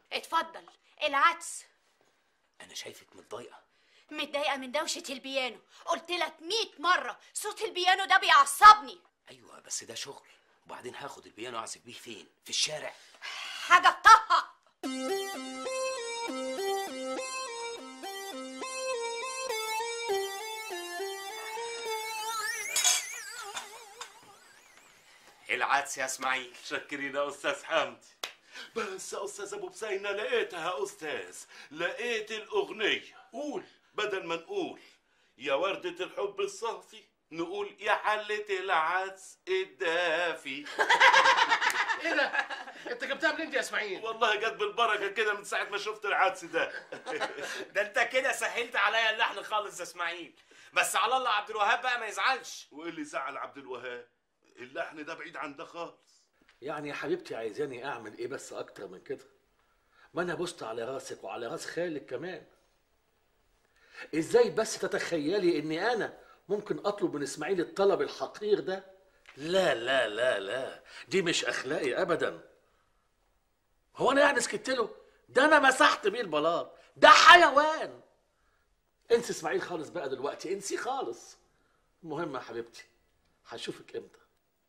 اتفضل العدس انا شايفك متضايقه متضايقه من دوشه البيانو قلت لك 100 مره صوت البيانو ده بيعصبني ايوه بس ده شغل وبعدين هاخد البيانو اعزف بيه فين في الشارع حاجه تطهق العدس يا اسماعيل شكرين يا استاذ حمدي بس يا استاذ ابو بسينة لقيتها يا استاذ لقيت الاغنية قول بدل ما نقول يا وردة الحب الصافي نقول يا حلة العدس الدافي ايه ده؟ انت جبتها منين دي يا اسماعيل؟ والله جت بالبركة كده من ساعة ما شفت العدس ده ده انت كده سهلت عليا اللحن خالص يا اسماعيل بس على الله عبد الوهاب بقى ما يزعلش وايه اللي زعل عبد الوهاب اللحن ده بعيد عن ده خالص يعني يا حبيبتي عايزاني اعمل ايه بس اكتر من كده ما انا بصت على راسك وعلى راس خالك كمان ازاي بس تتخيلي اني انا ممكن اطلب من اسماعيل الطلب الحقير ده لا لا لا لا دي مش اخلاقي ابدا هو انا يعني سكت له ده انا مسحت بيه البلاط ده حيوان انسي اسماعيل خالص بقى دلوقتي انسي خالص المهم يا حبيبتي هشوفك امتى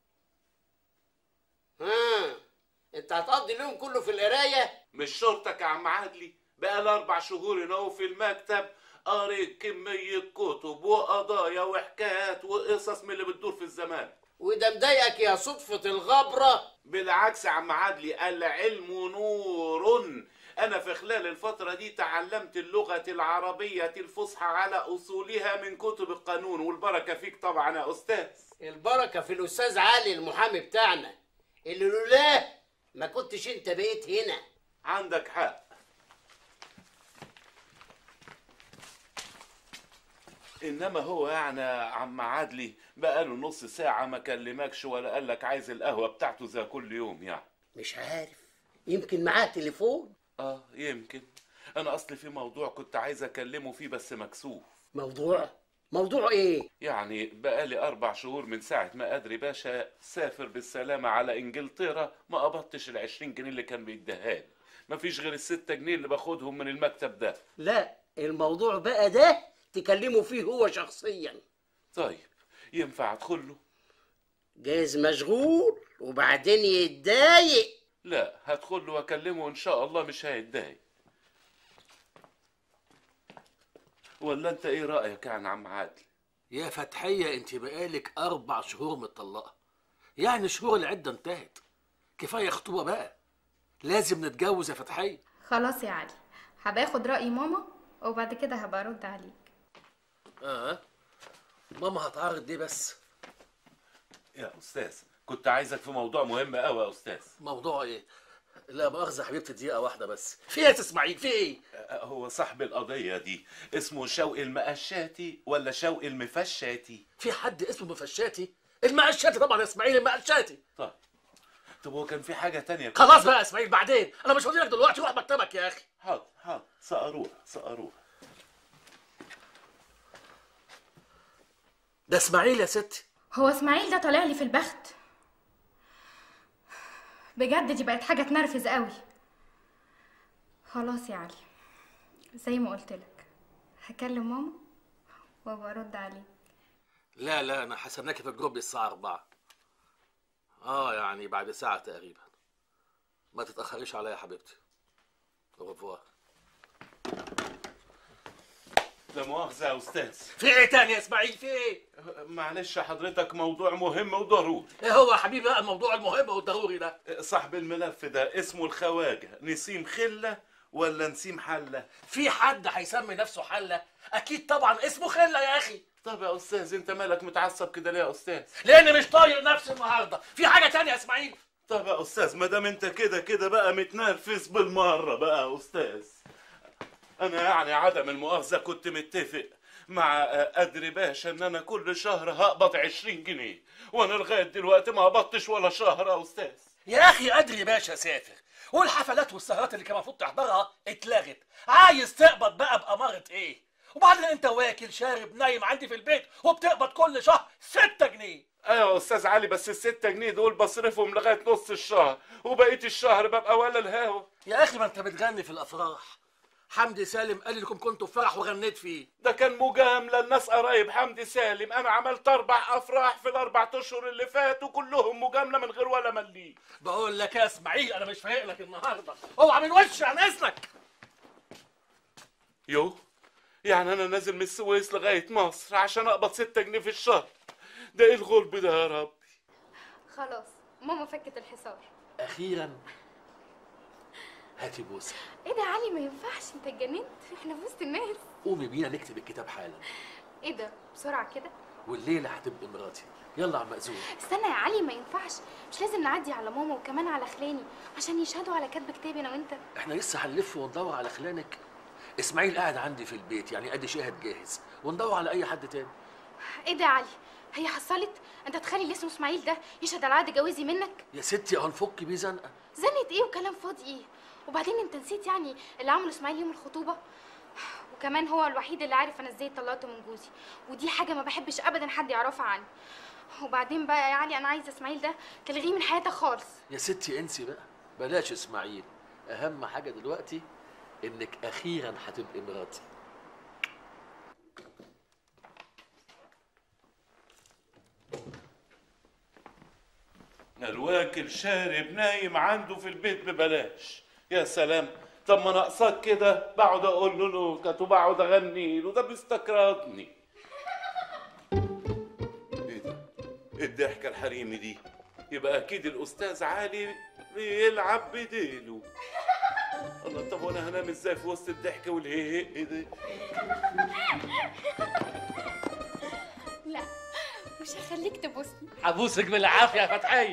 ها انت هتقضي اليوم كله في القرايه؟ مش شرطك يا عم عادلي بقى لي اربع شهور هنا وفي المكتب قريت كمية كتب وقضايا وحكايات وقصص من اللي بتدور في الزمان وده مضايقك يا صدفة الغبرة؟ بالعكس يا عم عدلي العلم نور أنا في خلال الفترة دي تعلمت اللغة العربية الفصحى على أصولها من كتب القانون والبركة فيك طبعا يا أستاذ البركة في الأستاذ علي المحامي بتاعنا اللي لولاه ما كنتش انت بقيت هنا عندك حق انما هو يعني يا عم عدلي بقاله نص ساعة ما كلمكش ولا قالك عايز القهوة بتاعته زي كل يوم يعني مش عارف يمكن معاه تليفون اه يمكن انا اصلي في موضوع كنت عايز اكلمه فيه بس مكسوف موضوع موضوع ايه يعني بقالي اربع شهور من ساعة ما ادري باشا سافر بالسلامة على انجلترا ما قبضتش العشرين جنيه اللي كان بيديها لي مفيش غير الستة جنيه اللي باخدهم من المكتب ده لا الموضوع بقى ده تكلمه فيه هو شخصيا طيب ينفع ادخل له جايز مشغول وبعدين يتضايق لا هدخل له واكلمه ان شاء الله مش هيتضايق ولا انت ايه رايك يعني يا عم عادل يا فتحية انت بقالك أربع شهور متطلقة يعني شهور العدة انتهت كفاية خطوبة بقى لازم نتجوز يا فتحية خلاص يا علي هبقى اخد رأي ماما وبعد كده هبقى ارد عليك اه ماما هتعرض دي بس يا استاذ كنت عايزك في موضوع مهم قوي يا استاذ موضوع ايه لا مؤاخذة حبيبتي دقيقة واحدة بس في ايه يا اسماعيل في ايه هو صاحب القضيه دي اسمه شوقي المقشاتي ولا شوقي المفشاتي في حد اسمه مفشاتي المقشاتي طبعا يا اسماعيل المقشاتي طيب طب هو كان في حاجه تانية خلاص بقى يا اسماعيل بعدين انا مش فاضي لك دلوقتي روح مكتبك يا اخي حاضر حاضر سأروح سأروح ده اسماعيل يا ستي هو اسماعيل ده طالع لي في البخت بجد دي بقت حاجة تنرفز قوي خلاص يا علي زي ما قلت لك هكلم ماما وابقى ارد عليك لا لا انا حسبناكي في الجروب الساعة 4 اه يعني بعد ساعة تقريبا ما تتأخريش عليا يا حبيبتي اوفوار لا مؤاخذه يا استاذ في ايه تاني يا اسماعيل في ايه معلش حضرتك موضوع مهم وضروري ايه هو يا حبيبي بقى الموضوع المهم والضروري ده صاحب الملف ده اسمه الخواجه نسيم خله ولا نسيم حله في حد هيسمي نفسه حلة اكيد طبعا اسمه خلة يا اخي طب يا استاذ انت مالك متعصب كده ليه يا استاذ لاني مش طايق نفسي النهارده في حاجة تانية يا اسماعيل طب يا استاذ ما دام انت كده كده بقى متنرفز بالمره بقى يا استاذ انا يعني عدم المؤاخذه كنت متفق مع قدر باشا ان انا كل شهر هقبض 20 جنيه وانا لغايه دلوقتي ما قبضتش ولا شهر يا استاذ يا اخي ادري باشا سافر والحفلات والسهرات اللي كان المفروض تحضرها اتلغت عايز تقبض بقى بأمارة ايه وبعدين انت واكل شارب نايم عندي في البيت وبتقبض كل شهر 6 جنيه ايوه يا استاذ علي بس الستة جنيه دول بصرفهم لغايه نص الشهر وبقيه الشهر ببقى ولا الهوا يا اخي ما انت بتغني في الافراح حمدي سالم قال لكم كنتوا في فرح وغنيت فيه ده كان مجامله الناس قرايب حمدي سالم انا عملت اربع افراح في الاربع اشهر اللي فاتوا كلهم مجامله من غير ولا مليم بقول لك يا اسماعيل انا مش فايق لك النهارده اوعى من وشي عن اذنك يو يعني انا نازل من السويس لغايه مصر عشان اقبض ستة جنيه في الشهر ده ايه الغلب ده يا رب خلاص ماما فكت الحصار اخيرا هاتي بوسه ايه ده يا علي ما ينفعش انت اتجننت احنا في وسط الناس قومي بينا نكتب الكتاب حالا ايه ده بسرعه كده والليله هتبقى مراتي يلا يا عم مأذون استنى يا علي ما ينفعش مش لازم نعدي على ماما وكمان على خلاني عشان يشهدوا على كتب كتابي انا وانت احنا لسه هنلف وندور على خلانك اسماعيل قاعد عندي في البيت يعني ادي شاهد جاهز وندور على اي حد تاني ايه ده يا علي هي حصلت انت تخلي اللي اسمه اسماعيل ده يشهد على عقد جوازي منك يا ستي هنفك بيه زنقه زنت ايه وكلام فاضي ايه وبعدين انت نسيت يعني اللي عمله اسماعيل يوم الخطوبه وكمان هو الوحيد اللي عارف انا ازاي طلعته من جوزي ودي حاجه ما بحبش ابدا حد يعرفها عني وبعدين بقى يا علي انا عايزه اسماعيل ده تلغيه من حياتك خالص يا ستي انسي بقى بلاش اسماعيل اهم حاجه دلوقتي انك اخيرا هتبقي مراتي الواكل شارب نايم عنده في البيت ببلاش يا سلام طب ما ناقصاك كده بقعد اقول له نكت وبقعد اغني له ده بيستكرهني ايه ده إيه الضحكه الحريمي دي يبقى اكيد الاستاذ علي بيلعب بديله الله طب وانا هنام ازاي في وسط الضحكه والهيهي ده لا مش هخليك تبوسني هبوسك بالعافيه يا فتحيه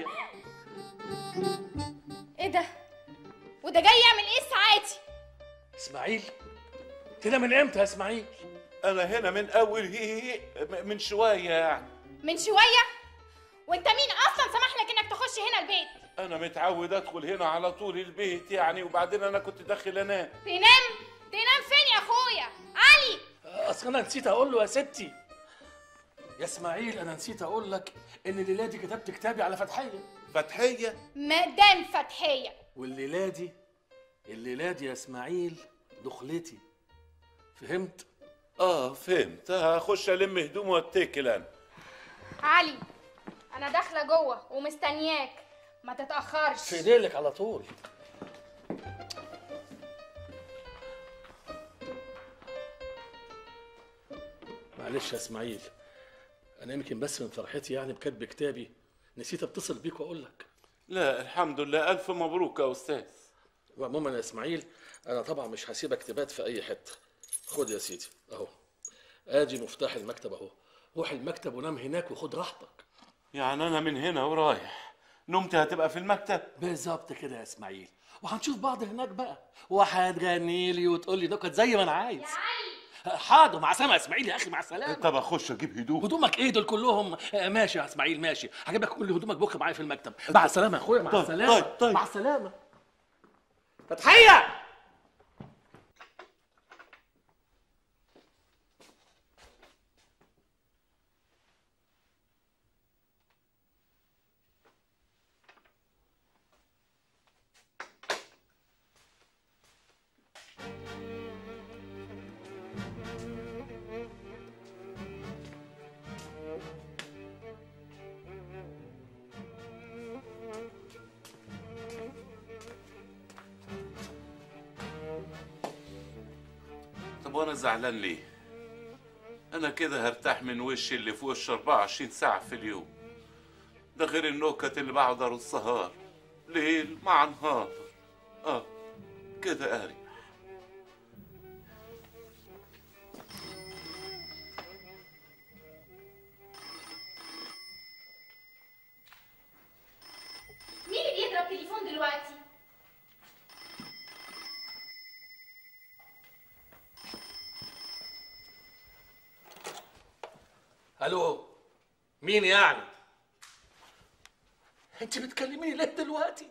ايه ده وده جاي يعمل ايه ساعاتي اسماعيل كده من امتى يا اسماعيل انا هنا من اول هي من شويه يعني من شويه وانت مين اصلا سمح لك انك تخش هنا البيت انا متعود ادخل هنا على طول البيت يعني وبعدين انا كنت داخل انام تنام تنام فين يا اخويا علي اصل انا نسيت اقول له يا ستي يا اسماعيل انا نسيت اقول لك ان الليله دي كتبت كتابي على فتحيه فتحيه مدام فتحيه والليله دي الليله دي يا اسماعيل دخلتي فهمت اه فهمت هخش الم هدوم واتكل انا علي انا داخله جوه ومستنياك ما تتاخرش في ايديلك على طول معلش يا اسماعيل انا يمكن بس من فرحتي يعني بكتب كتابي نسيت اتصل بيك واقول لك لا الحمد لله الف مبروك يا استاذ وعموما يا اسماعيل انا طبعا مش هسيبك تبات في اي حته خد يا سيدي اهو ادي مفتاح المكتب اهو روح المكتب ونام هناك وخد راحتك يعني انا من هنا ورايح نومتي هتبقى في المكتب بالظبط كده يا اسماعيل وهنشوف بعض هناك بقى وهتغني لي وتقول لي نكت زي ما انا عايز يا علي حاضر مع السلامه يا اسماعيل يا اخي مع السلامه طب اخش اجيب هدوم هدومك ايه دول كلهم آه، ماشي يا اسماعيل ماشي هجيب لك كل هدومك بكره معايا في المكتب مع السلامه يا اخويا مع طيب، السلامه طيب، طيب. مع السلامه فتحيه طب وانا زعلان ليه انا كده هرتاح من وشي اللي في وش 24 ساعه في اليوم ده غير النكت اللي بقعد ارصها ليل مع نهار اه كده اريح مين اللي بيضرب تليفون دلوقتي الو مين يعني انت بتكلميني ليه دلوقتي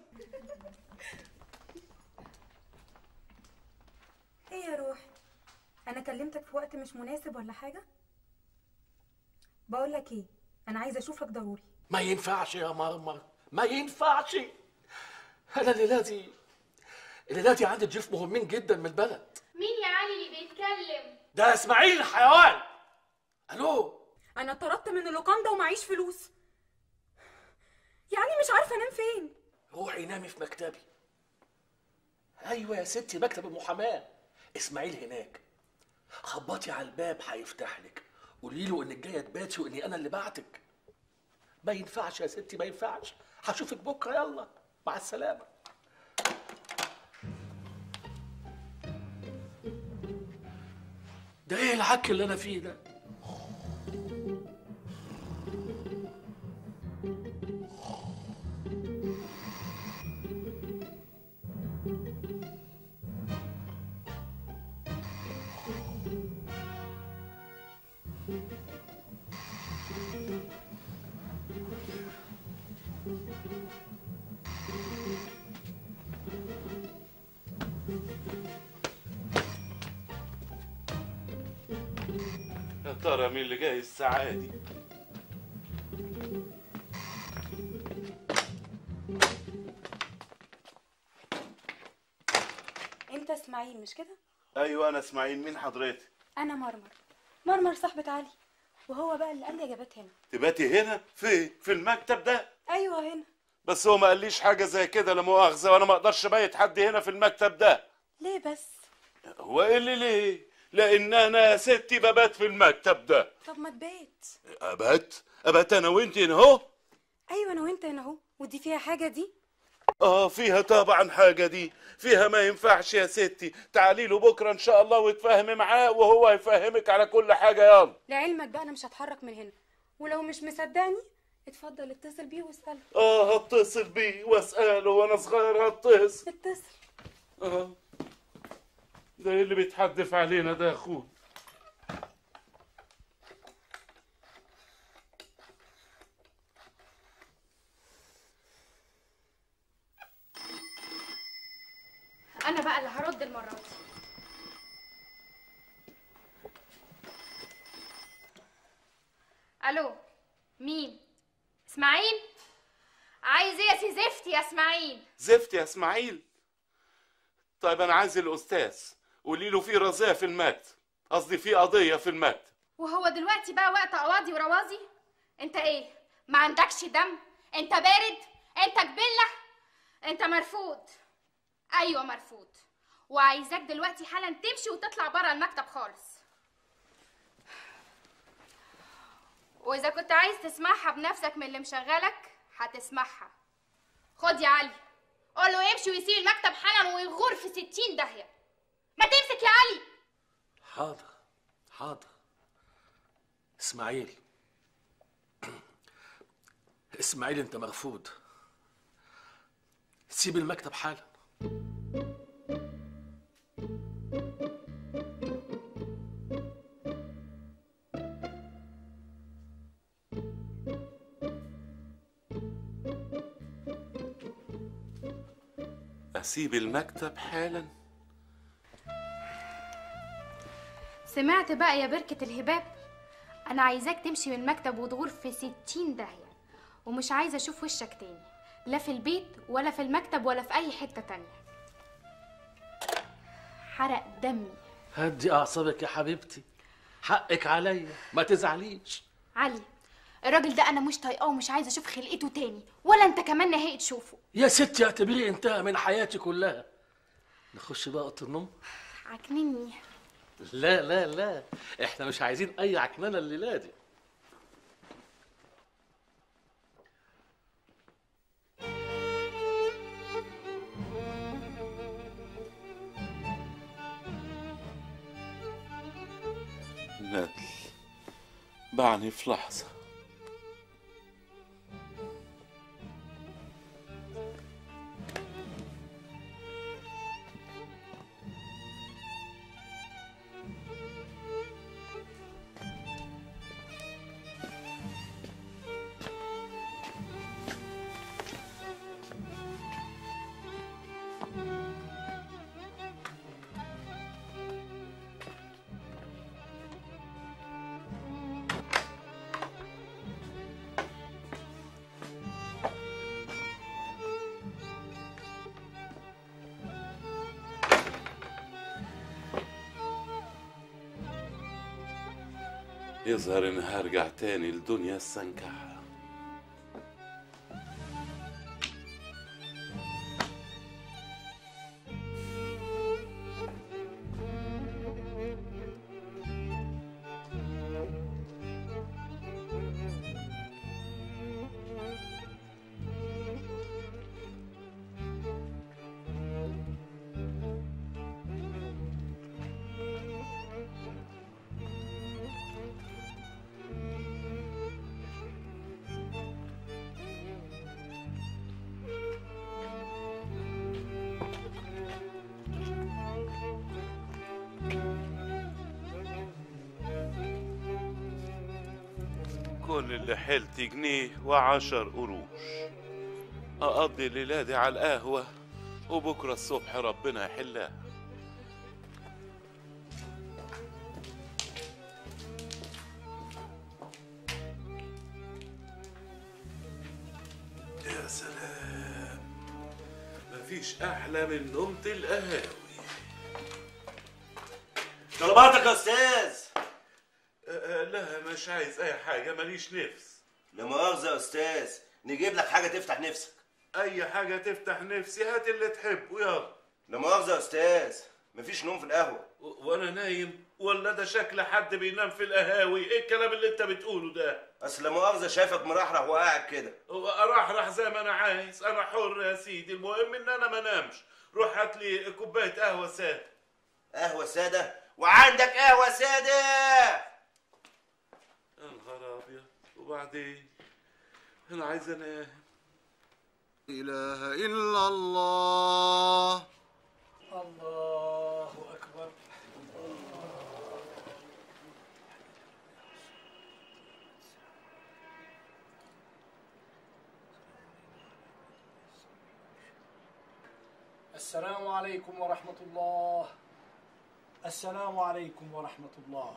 ايه يا روحي انا كلمتك في وقت مش مناسب ولا حاجه بقول لك ايه انا عايزه اشوفك ضروري ما ينفعش يا مرمر ما ينفعش انا الليله دي الليله دي عندي ضيوف مهمين جدا من البلد مين يا علي اللي بيتكلم ده اسماعيل الحيوان الو انا اتطردت من اللوكاندا ومعيش فلوس يعني مش عارفه انام فين روحي نامي في مكتبي ايوه يا ستي مكتب المحاماه اسماعيل هناك خبطي على الباب هيفتح لك قولي له انك جايه تباتي واني انا اللي بعتك ما ينفعش يا ستي ما ينفعش هشوفك بكره يلا مع السلامه ده ايه العك اللي انا فيه ده يا ترى مين اللي جاي الساعة دي انت اسماعيل مش كده ايوه انا اسماعيل مين حضرتك انا مرمر مرمر صاحبة علي وهو بقى اللي قال لي اجابات هنا تباتي هنا في في المكتب ده ايوه هنا بس هو ما قاليش حاجة زي كده لا مؤاخذة وانا ما اقدرش ابيت حد هنا في المكتب ده ليه بس هو ايه اللي ليه لان انا يا ستي ببات في المكتب ده طب ما تبات ابات ابات انا وانت هنا اهو ايوه انا وانت هنا اهو ودي فيها حاجه دي اه فيها طبعا حاجة دي فيها ما ينفعش يا ستي تعالي له بكرة ان شاء الله وتفهمي معاه وهو يفهمك على كل حاجة يلا لعلمك بقى انا مش هتحرك من هنا ولو مش مصدقني اتفضل اتصل بيه واساله اه هتصل بيه واسأله وانا صغير هتصل اتصل اه ده ايه اللي بيتحدف علينا ده يا اخوه انا بقى اللي هرد المره دي الو مين اسماعيل عايز ايه يا سي زفت يا اسماعيل زفت يا اسماعيل طيب انا عايز الاستاذ قولي له في رزايا في المكتب قصدي في قضيه في المكتب وهو دلوقتي بقى وقت قواضي وروازي انت ايه ما عندكش دم انت بارد انت جبله انت مرفوض ايوه مرفوض وعايزاك دلوقتي حالا تمشي وتطلع بره المكتب خالص واذا كنت عايز تسمعها بنفسك من اللي مشغلك هتسمعها خد يا علي قول له يمشي ويسيب المكتب حالا ويغور في ستين داهيه ما تمسك يا علي حاضر حاضر اسماعيل اسماعيل انت مرفوض سيب المكتب حالا اسيب المكتب حالا سمعت بقى يا بركة الهباب أنا عايزاك تمشي من المكتب وتغور في ستين داهية ومش عايزة أشوف وشك تاني لا في البيت ولا في المكتب ولا في أي حتة تانية حرق دمي هدي اعصابك يا حبيبتي حقك عليا ما تزعليش علي الراجل ده أنا مش طايقاه ومش عايزة أشوف خلقته تاني ولا أنت كمان نهائي تشوفه يا ستي اعتبريه انتهى من حياتي كلها نخش بقى اوضه النوم عكنني لا لا لا احنا مش عايزين اي عكننه الليله دي ندل بعني في لحظه يظهر اني هرجع تاني لدنيا السنكحة كل اللي حلت جنيه وعشر قروش أقضي الليلة دي على القهوة وبكرة الصبح ربنا يحلها يا سلام مفيش أحلى من نومة القهاوي طلباتك يا استاذ أه، لا مش عايز أي حاجة ماليش نفس لا مؤاخذه يا استاذ نجيب لك حاجه تفتح نفسك أي حاجة تفتح نفسي هات اللي تحبه يلا لا مؤاخذه يا استاذ مفيش نوم في القهوه و- وأنا نايم ولا ده شكل حد بينام في القهاوي إيه الكلام اللي أنت بتقوله ده اصل لا مؤاخذه شايفك مرحرح وقاعد كده أرحرح زي ما أنا عايز أنا حر يا سيدي المهم إن أنا ما نامش روح هات لي كوباية قهوة سادة قهوه ساده وعندك قهوه ساده يا نهار أبيض وبعدين أنا عايز أنام إله إلا الله الله أكبر السلام عليكم ورحمة الله السلام عليكم ورحمة الله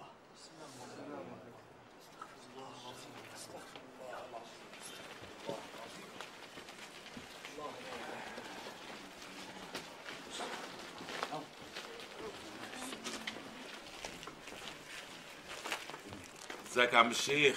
ازيك يا عم الشيخ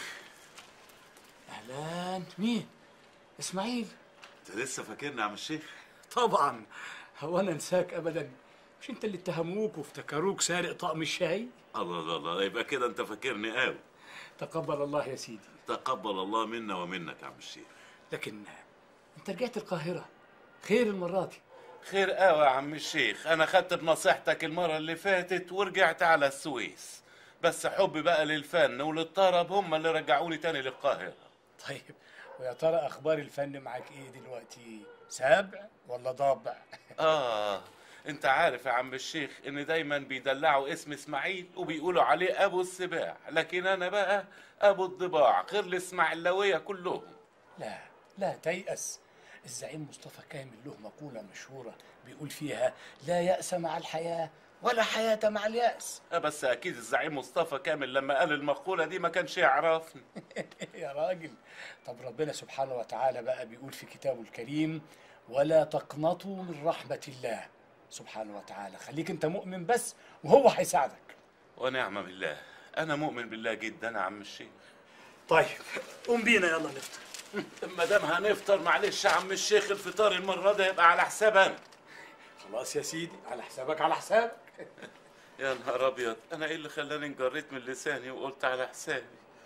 أهلا مين؟ إسماعيل أنت لسه فاكرني يا عم الشيخ طبعا هو أنا أنساك أبدا مش أنت اللي اتهموك وافتكروك سارق طقم الشاي الله الله الله يبقى كده أنت فاكرني قوي تقبل الله يا سيدي تقبل الله منا ومنك يا عم الشيخ لكن أنت رجعت القاهرة خير المرة دي خير قوي يا عم الشيخ انا خدت بنصيحتك المره اللي فاتت ورجعت على السويس بس حبي بقى للفن وللطرب هم اللي رجعوني تاني للقاهره طيب ويا ترى أخبار الفن معاك إيه دلوقتي؟ سابع ولا ضابع؟ اه انت عارف يا عم الشيخ ان دايما بيدلعوا اسم اسماعيل وبيقولوا عليه ابو السباع لكن انا بقى ابو الضباع غير الاسماعيلاويه كلهم لا لا تيأس الزعيم مصطفى كامل له مقولة مشهورة بيقول فيها لا يأس مع الحياة ولا حياة مع اليأس آه بس اكيد الزعيم مصطفى كامل لما قال المقوله دي ما كانش يعرفني يا راجل طب ربنا سبحانه وتعالى بقى بيقول في كتابه الكريم ولا تقنطوا من رحمة الله سبحانه وتعالى خليك انت مؤمن بس وهو هيساعدك ونعم بالله انا مؤمن بالله جدا يا عم الشيخ طيب قوم بينا يلا نفطر ما دام هنفطر معلش يا عم الشيخ الفطار المره ده يبقى على حساب انا خلاص يا سيدي على حسابك على حسابك يا نهار ابيض انا ايه اللي خلاني انجريت من لساني وقلت على حسابي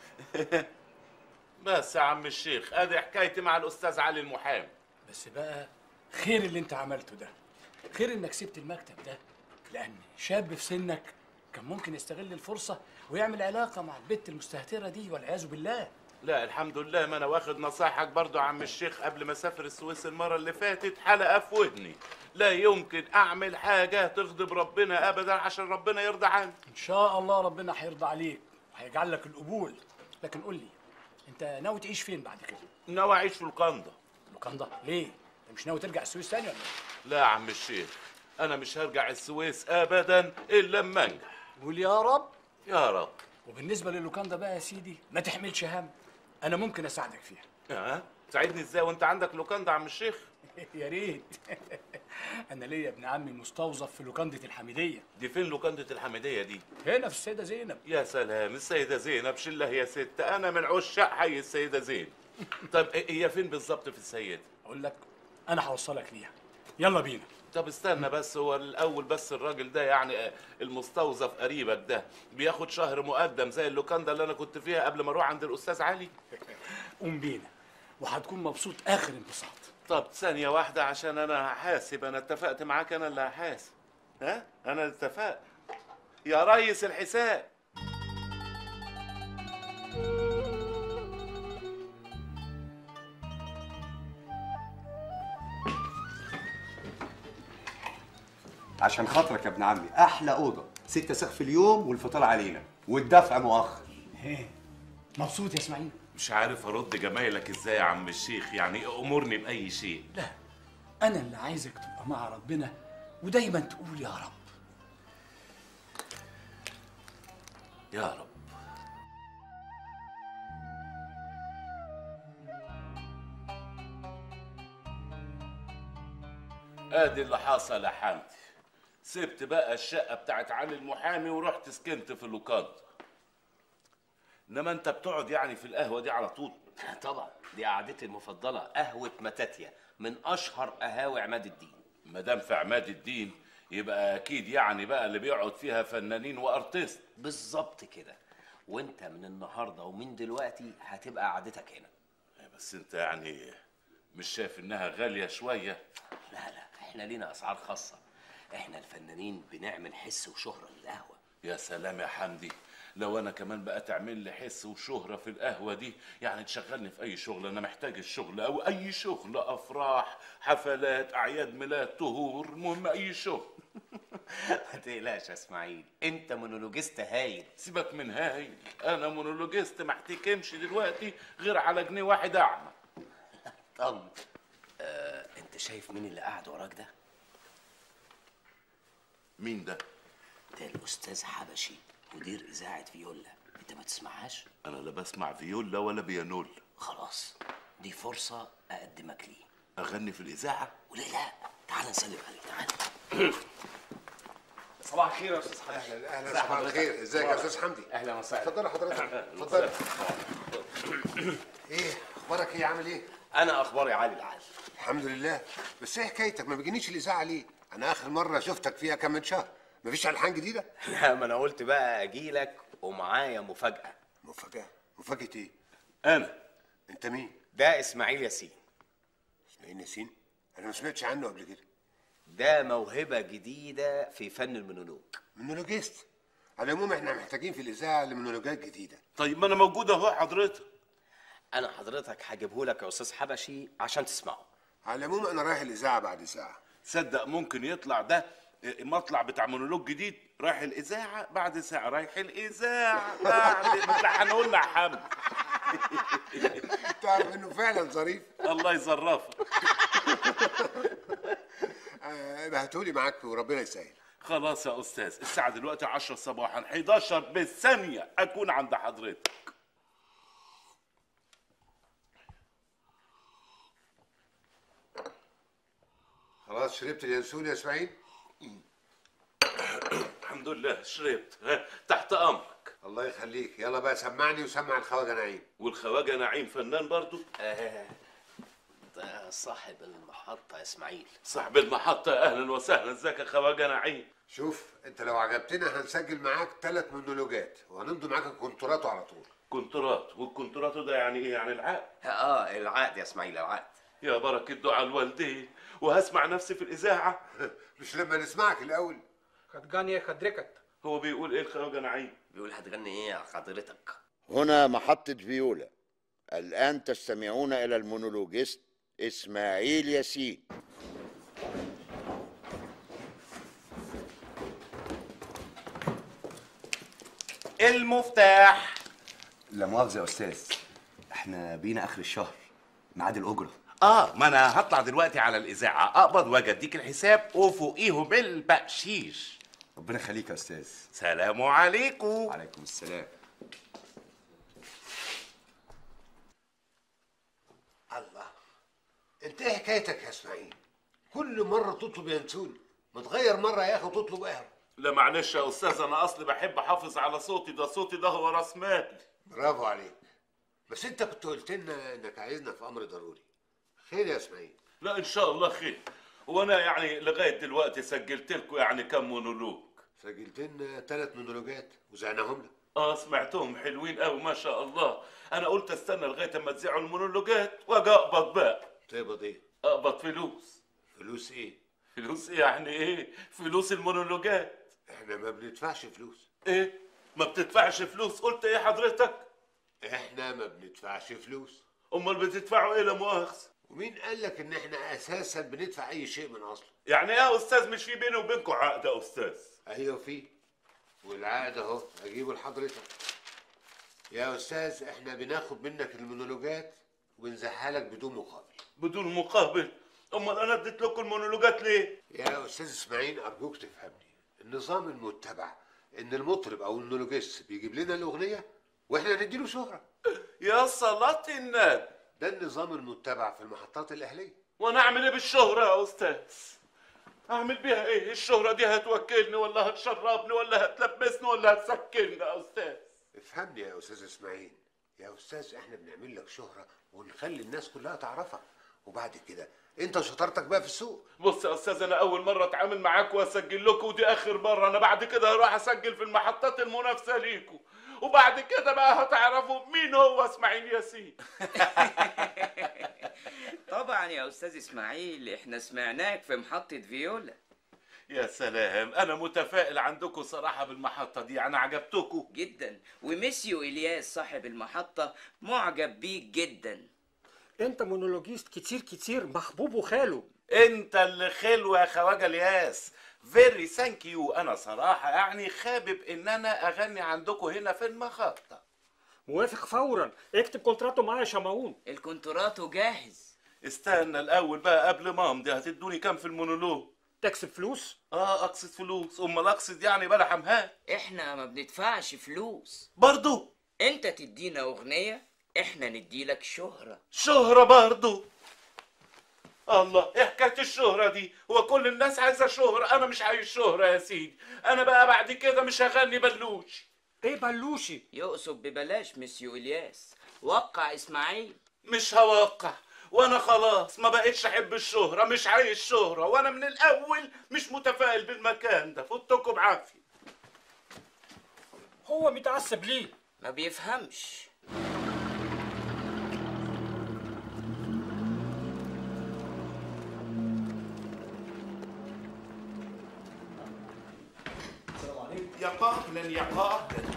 بس يا عم الشيخ ادي حكايتي مع الاستاذ علي المحامي بس بقى خير اللي انت عملته ده خير انك سبت المكتب ده لان شاب في سنك كان ممكن يستغل الفرصة ويعمل علاقة مع البت المستهترة دي والعياذ بالله لا الحمد لله ما انا واخد نصايحك برضو يا عم الشيخ قبل ما اسافر السويس المره اللي فاتت حلقه في ودني لا يمكن اعمل حاجه تغضب ربنا ابدا عشان ربنا يرضى عني ان شاء الله ربنا هيرضى عليك وهيجعل لك القبول لكن قول لي انت ناوي تعيش فين بعد كده ناوي اعيش في القنده لوكاندا ليه انت مش ناوي ترجع السويس تاني ولا ايه لا يا عم الشيخ انا مش هرجع السويس ابدا الا لما انجح قول يا رب يا رب وبالنسبه للوكاندا بقى يا سيدي ما تحملش هم انا ممكن اساعدك فيها ها تساعدني ازاي وانت عندك لوكاندا يا عم الشيخ يا ريت انا ليا ابن عمي مستوظف في لوكانده الحميديه دي فين لوكاندا الحميديه دي هنا في السيده زينب يا سلام السيده زينب شله يا ست انا من عشاق حي السيده زينب طب هي فين بالظبط في السيده اقول لك انا هوصلك ليها يلا بينا طب استنى بس هو الاول بس الراجل ده يعني آه، المستوظف قريبك ده بياخد شهر مقدم زي اللوكاندا اللي انا كنت فيها قبل ما اروح عند الاستاذ علي قوم بينا وهتكون مبسوط اخر انبساط طب ثانيه واحده عشان انا هحاسب انا اتفقت معاك انا اللي هحاسب ها انا اللي اتفقت يا ريس الحساب عشان خاطرك يا ابن عمي احلى اوضه ستة سقف اليوم والفطار علينا والدفع مؤخر ايه مبسوط يا اسماعيل مش عارف ارد جمايلك ازاي يا عم الشيخ يعني امرني باي شيء لا انا اللي عايزك تبقى مع ربنا ودايما تقول يا رب يا رب ادي اللي حصل يا حمدي سبت بقى الشقه بتاعت علي المحامي ورحت سكنت في اللوكاندا انما انت بتقعد يعني في القهوه دي على طول طبعا دي قعدتي المفضله قهوه متاتيا من اشهر قهاوي عماد الدين ما دام في عماد الدين يبقى اكيد يعني بقى اللي بيقعد فيها فنانين وارتست بالظبط كده وانت من النهارده ومن دلوقتي هتبقى قعدتك هنا بس انت يعني مش شايف انها غاليه شويه لا لا احنا لينا اسعار خاصه احنا الفنانين بنعمل حس وشهره للقهوه يا سلام يا حمدي لو انا كمان بقى تعمل لي حس وشهره في القهوه دي يعني تشغلني في اي شغل انا محتاج الشغل او اي شغل افراح حفلات اعياد ميلاد طهور المهم اي شغل ما تقلقش يا اسماعيل انت مونولوجيست هايل سيبك من هاي انا مونولوجيست ما احتكمش دلوقتي غير على جنيه واحد اعمى طب آه، انت شايف مين اللي قاعد وراك ده مين ده ده الاستاذ حبشي مدير اذاعه فيولا انت ما تسمعهاش انا لا بسمع فيولا ولا بيانولا خلاص دي فرصه اقدمك ليه اغني في الاذاعه وليه لا تعال نسلم عليك تعال صباح الخير يا استاذ حمدي اهلا اهلا صباح الخير ازيك يا استاذ حمدي اهلا وسهلا اتفضل حضرتك اتفضل ايه اخبارك ايه عامل ايه انا اخباري عالي العال الحمد لله بس ايه حكايتك ما بيجينيش الاذاعه ليه انا اخر مره شفتك فيها كان من شهر مفيش الحان جديده لا ما انا قلت بقى اجيلك ومعايا مفاجاه مفاجاه مفاجاه ايه انا انت مين ده اسماعيل ياسين اسماعيل ياسين انا ما سمعتش عنه قبل كده ده موهبه جديده في فن المونولوج مونولوجيست على العموم احنا محتاجين في الاذاعه لمونولوجات جديده طيب ما انا موجود اهو حضرتك انا حضرتك هجيبه لك يا استاذ حبشي عشان تسمعه على العموم انا رايح الاذاعه بعد ساعه صدق ممكن يطلع ده مطلع بتاع مونولوج جديد رايح الاذاعه بعد ساعه رايح الاذاعه بعد ما هنقول يا حمد تعرف انه فعلا ظريف الله يظرفك آه، ابعتهولي معاك وربنا يسهل خلاص يا استاذ الساعه دلوقتي 10 صباحا 11 بالثانيه اكون عند حضرتك خلاص شربت اليانسون يا اسماعيل الحمد لله شربت ها، تحت امرك الله يخليك يلا بقى سمعني وسمع الخواجه نعيم والخواجه نعيم فنان برضو آه، ده صاحب المحطه يا اسماعيل صاحب المحطه اهلا وسهلا ازيك يا خواجه نعيم شوف انت لو عجبتنا هنسجل معاك ثلاث مونولوجات وهنمضي معاك الكونتراتو على طول كونترات والكونترات ده يعني ايه يعني العقد اه العقد يا اسماعيل العقد يا بركه دعاء الوالدين وهسمع نفسي في الاذاعه مش لما نسمعك الاول خدجاني خدركت هو بيقول ايه الخواجه نعيم بيقول هتغني ايه يا حضرتك هنا محطة فيولا الآن تستمعون إلى المونولوجيست إسماعيل ياسين المفتاح لا مؤاخذة يا أستاذ احنا بينا آخر الشهر ميعاد الأجرة اه ما انا هطلع دلوقتي على الاذاعه اقبض واجي اديك الحساب وفوقيهم البقشيش ربنا يخليك يا أستاذ سلام عليكم عليكم السلام الله انت ايه حكايتك يا اسماعيل كل مره تطلب ينسوني ما تغير مره يا اخي وتطلب قهوه لا معلش يا استاذ انا اصلي بحب احافظ على صوتي ده صوتي ده هو راس مالي برافو عليك بس انت كنت قلت لنا انك عايزنا في امر ضروري خير يا اسماعيل لا ان شاء الله خير وانا يعني لغايه دلوقتي سجلت لكم يعني كم مونولوج سجلت لنا ثلاث مونولوجات وزعناهم لك اه سمعتهم حلوين قوي ما شاء الله انا قلت استنى لغايه اما تذيعوا المونولوجات واجي اقبض بقى تقبض ايه اقبض فلوس فلوس ايه فلوس ايه يعني ايه فلوس المونولوجات احنا ما بندفعش فلوس ايه ما بتدفعش فلوس قلت ايه حضرتك احنا ما بندفعش فلوس امال بتدفعوا ايه لا مؤاخذه ومين قال لك ان احنا اساسا بندفع اي شيء من اصله يعني ايه يا استاذ مش في بيني وبينكم عقد يا استاذ ايوه في والعقد اهو اجيبه لحضرتك يا استاذ احنا بناخد منك المونولوجات ونزعها لك بدون مقابل بدون مقابل امال انا اديت لكم المونولوجات ليه يا استاذ اسماعيل ارجوك تفهمني النظام المتبع ان المطرب او المونولوجيست بيجيب لنا الاغنيه واحنا نديله شهره يا صلاة النبي ده النظام المتبع في المحطات الاهليه وانا اعمل ايه بالشهرة يا استاذ اعمل بيها ايه الشهرة دي هتوكلني ولا هتشربني ولا هتلبسني ولا هتسكنني يا استاذ افهمني يا استاذ اسماعيل يا استاذ احنا بنعمل لك شهره ونخلي الناس كلها تعرفك وبعد كده انت شطارتك بقى في السوق بص يا استاذ انا اول مره اتعامل معاكم واسجل لكم ودي اخر مره انا بعد كده هروح اسجل في المحطات المنافسه ليكم وبعد كده بقى هتعرفوا مين هو اسماعيل ياسين طبعا يا استاذ اسماعيل احنا سمعناك في محطة فيولا يا سلام انا متفائل عندكم صراحه بالمحطه دي انا عجبتكم جدا وميسيو الياس صاحب المحطة معجب بيك جدا انت مونولوجيست كتير كتير محبوب وخاله انت اللي خلو يا خواجه الياس فيري ثانك يو انا صراحه يعني خابب ان انا اغني عندكم هنا في المحطه موافق فورا اكتب كونتراتو معايا يا شمعون الكونتراتو جاهز استنى الاول بقى قبل ما امضي هتدوني كام في المونولوج تكسب فلوس اه اقصد فلوس امال اقصد يعني بلا حمهات احنا ما بندفعش فلوس برضو انت تدينا اغنية احنا نديلك شهرة شهرة برضو الله ايه حكايه الشهرة دي هو كل الناس عايزة شهرة انا مش عايز شهرة يا سيدي انا بقى بعد كده مش هغني بلوش ايه بلوشي يقصد ببلاش مسيو الياس وقع اسماعيل مش هوقع وانا خلاص ما بقتش احب الشهرة مش عايز شهرة وانا من الاول مش متفائل بالمكان ده فوتكم بعافية هو متعصب ليه ما بيفهمش يا قهلا يا قهلا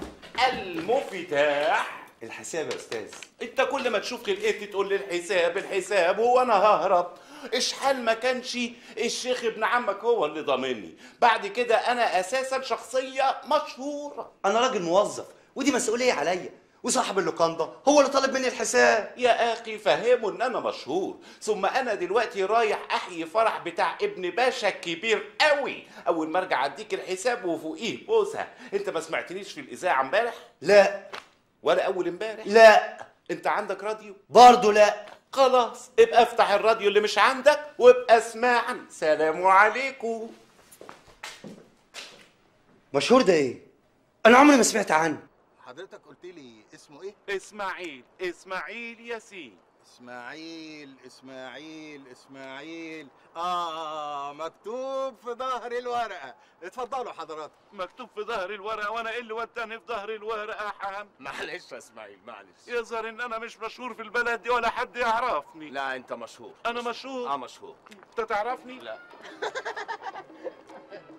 المفتاح الحساب يا استاذ انت كل ما تشوف خلقتي تقول لي الحساب الحساب هو انا ههرب اشحال ما كانش الشيخ ابن عمك هو اللي ضامني بعد كده انا اساسا شخصيه مشهوره انا راجل موظف ودي مسؤوليه عليا وصاحب اللوكاندا هو اللي طالب مني الحساب يا اخي فهمه ان انا مشهور ثم انا دلوقتي رايح احيي فرح بتاع ابن باشا الكبير قوي اول ما ارجع اديك الحساب وفوقيه بوسه انت ما سمعتنيش في الاذاعه امبارح لا ولا اول امبارح لا انت عندك راديو برضه لا خلاص ابقى افتح الراديو اللي مش عندك وابقى اسمعني سلام عليكم مشهور ده ايه انا عمري ما سمعت عنه حضرتك قلت لي اسمه ايه اسماعيل اسماعيل ياسين اسماعيل اسماعيل اسماعيل اه مكتوب في ظهر الورقه اتفضلوا حضراتكم مكتوب في ظهر الورقه وانا ايه اللي وداني في ظهر الورقه يا حام معلش يا اسماعيل معلش يظهر ان انا مش مشهور في البلد دي ولا حد يعرفني لا انت مشهور انا مشهور اه مشهور انت تعرفني لا